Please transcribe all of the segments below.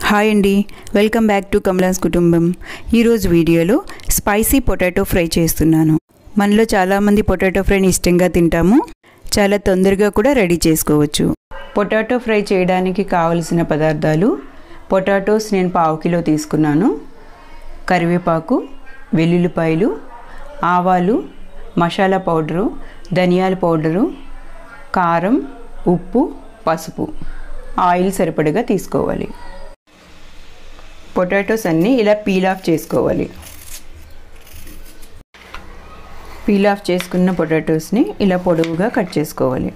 hi అండి welcome back to కమలాస్ కుటుంబం ఈరోజు వీడియోలో స్పైసీ పొటాటో ఫ్రై చేస్తున్నాను మనలో చాలామంది పొటాటో ఫ్రైని ఇష్టంగా తింటాము చాలా తొందరగా కూడా రెడీ చేసుకోవచ్చు పొటాటో ఫ్రై చేయడానికి కావలసిన పదార్థాలు పొటాటోస్ నేను పావు కిలో తీసుకున్నాను కరివేపాకు వెల్లుల్లిపాయలు ఆవాలు మసాలా పౌడరు ధనియాల పౌడరు కారం ఉప్పు పసుపు ఆయిల్ సరిపడగా తీసుకోవాలి పొటాటోస్ అన్నీ ఇలా పీల్ ఆఫ్ చేసుకోవాలి పీల్ ఆఫ్ చేసుకున్న పొటాటోస్ని ఇలా పొడవుగా కట్ చేసుకోవాలి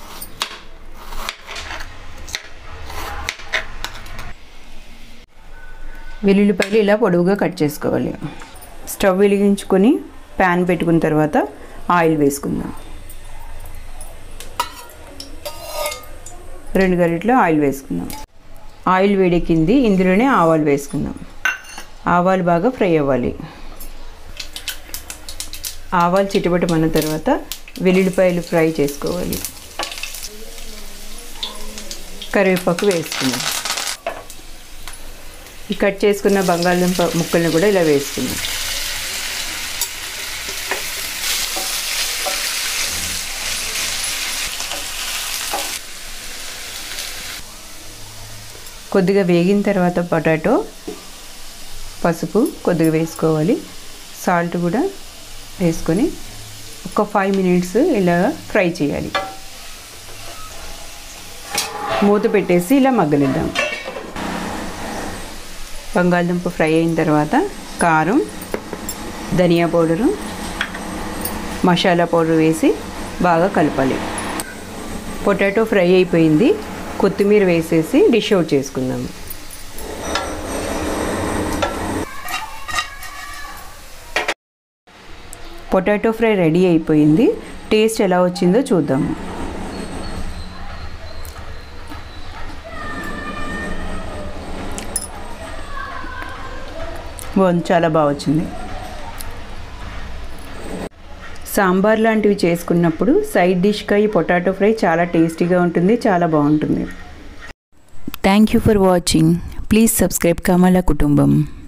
వెల్లుల్లిపాయలు ఇలా పొడవుగా కట్ చేసుకోవాలి స్టవ్ వెలిగించుకొని ప్యాన్ పెట్టుకున్న తర్వాత ఆయిల్ వేసుకుందాం రెండు గరిటలో ఆయిల్ వేసుకుందాం ఆయిల్ వేడెక్కింది ఇందులోనే ఆవాలు వేసుకుందాం ఆవాలు బాగా ఫ్రై అవ్వాలి ఆవాలు చిటపటమన్న తర్వాత వెల్లుల్లిపాయలు ఫ్రై చేసుకోవాలి కరివేపాకు వేసుకుందాం ఈ కట్ చేసుకున్న బంగాళదుంప ముక్కల్ని కూడా ఇలా వేసుకుందాం కొద్దిగా వేగిన తర్వాత పొటాటో పసుపు కొద్దిగా వేసుకోవాలి సాల్ట్ కూడా వేసుకొని ఒక ఫైవ్ మినిట్స్ ఇలా ఫ్రై చేయాలి మూత పెట్టేసి ఇలా మగ్గనిద్దాం బంగాళదుంప ఫ్రై అయిన తర్వాత కారం ధనియా పౌడరు మసాలా పౌడర్ వేసి బాగా కలపాలి పొటాటో ఫ్రై అయిపోయింది కొత్తిమీర వేసేసి డిష్ అవుట్ చేసుకుందాం పొటాటో ఫ్రై రెడీ అయిపోయింది టేస్ట్ ఎలా వచ్చిందో చూద్దాము బాగుంది చాలా బాగా వచ్చింది సాంబార్ లాంటివి చేసుకున్నప్పుడు సైడ్ డిష్గా ఈ పొటాటో ఫ్రై చాలా టేస్టీగా ఉంటుంది చాలా బాగుంటుంది thank you for watching please subscribe Kamala కుటుంబం